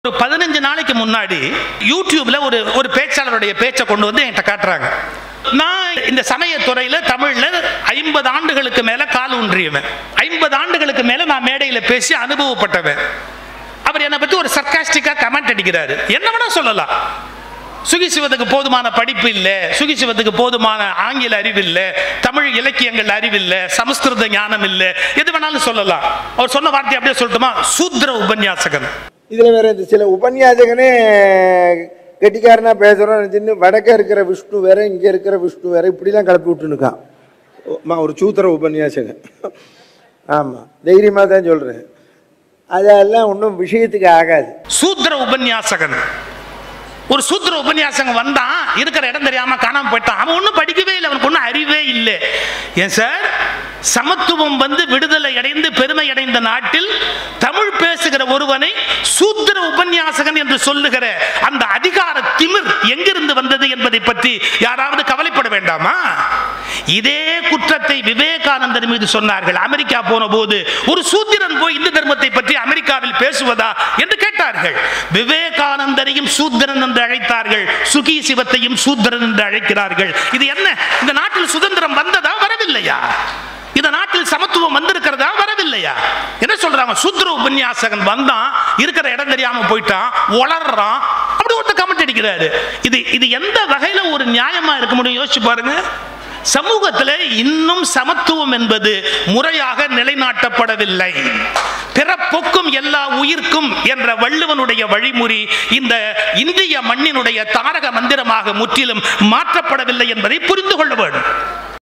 ஒரு பதினஞ்சு நாளைக்கு முன்னாடி யூடியூப்ல ஒரு ஒரு பேச்சாளருடைய பேச்சை கொண்டு வந்து என்கிட்ட காட்டுறாங்க நான் இந்த சமயத்துறையில தமிழ்ல ஐம்பது ஆண்டுகளுக்கு மேல கால் ஊன்றியவன் ஐம்பது ஆண்டுகளுக்கு மேல நான் மேடையில பேசி அனுபவப்பட்டவன் அவர் என்னை பத்தி ஒரு சர்க்காஸ்டிக்கா கமெண்ட் அடிக்கிறாரு என்ன வேணா சொல்லலாம் சுகிசிவத்துக்கு போதுமான படிப்பு இல்லை சுகிசிவத்துக்கு போதுமான ஆங்கில அறிவு இல்லை தமிழ் இலக்கியங்கள் அறிவு இல்லை சமஸ்கிருத ஞானம் இல்லை எது வேணாலும் சொல்லலாம் அவர் சொன்ன வார்த்தை அப்படியே சொல்லட்டுமா சூத்ர உபன்யாசகன் இதில் வேற இந்த சில உபன்யாசகனே கெட்டிக்காரனா பேசுகிறோம் நினச்சின்னு வடக்க இருக்கிற விஷ்ணு வேற இங்கே இருக்கிற விஷ்ணு வேற இப்படிலாம் கிளப்பி விட்டுனுக்கான் அம்மா ஒரு சூத்திர உபன்யாசகன் ஆமாம் தைரியமாக தான் சொல்கிறேன் அதெல்லாம் ஒன்றும் விஷயத்துக்கு ஆகாது சூத்ர உபன்யாசகன் ஒரு சூத்ர உபன்யாசகன் வந்தான் இருக்கிற இடம் தெரியாம காணாம போயிட்டான் அவன் ஒன்றும் படிக்கவே இல்லை அவனுக்கு ஒன்றும் அறிவே இல்லை ஏன் சார் சமத்துவம் வந்து விடுதலை அடைந்து பெருமை அடைந்த நாட்டில் தமிழ் பேசுகிற ஒருவனை சூத்திர உபன்யாசகன் என்று சொல்லுகிற அந்த அதிகார திமிர் எங்கிருந்து வந்தது என்பதை பற்றி யாராவது கவலைப்பட வேண்டாமா இதே குற்றத்தை விவேகானந்தர் மீது சொன்னார்கள் அமெரிக்கா போன போது ஒரு சூத்திரன் போய் இந்து தர்மத்தை பற்றி அமெரிக்காவில் பேசுவதா என்று கேட்டார்கள் விவேகானந்தரையும் சூத்திரன் என்று அழைத்தார்கள் சுகி சிவத்தையும் சூத்திரன் என்று அழைக்கிறார்கள் இது என்ன இந்த நாட்டில் சுதந்திரம் வந்ததா வரவில்லையா இந்த நாட்டில் சமத்துவம் வந்திருக்கிறதா வரவில்லையா என்ன சொல்றாங்க சூத்திர உபன்யாசகன் வந்தான் இருக்கிற இடம் தெரியாம போயிட்டான் வளர்றான் அப்படி ஒருத்தர் கமெண்ட் அடிக்கிறாரு இது இது எந்த வகையில ஒரு நியாயமா இருக்க முடியும் யோசிச்சு பாருங்க சமூகத்தில் இன்னும் சமத்துவம் என்பது முறையாக நிலைநாட்டப்படவில்லை பிறப்புக்கும் எல்லா உயிர்க்கும் என்ற வள்ளுவனுடைய வழிமுறை இந்த இந்திய மண்ணினுடைய தாரக மந்திரமாக முற்றிலும் மாற்றப்படவில்லை என்பதை புரிந்து கொள்ள வேண்டும்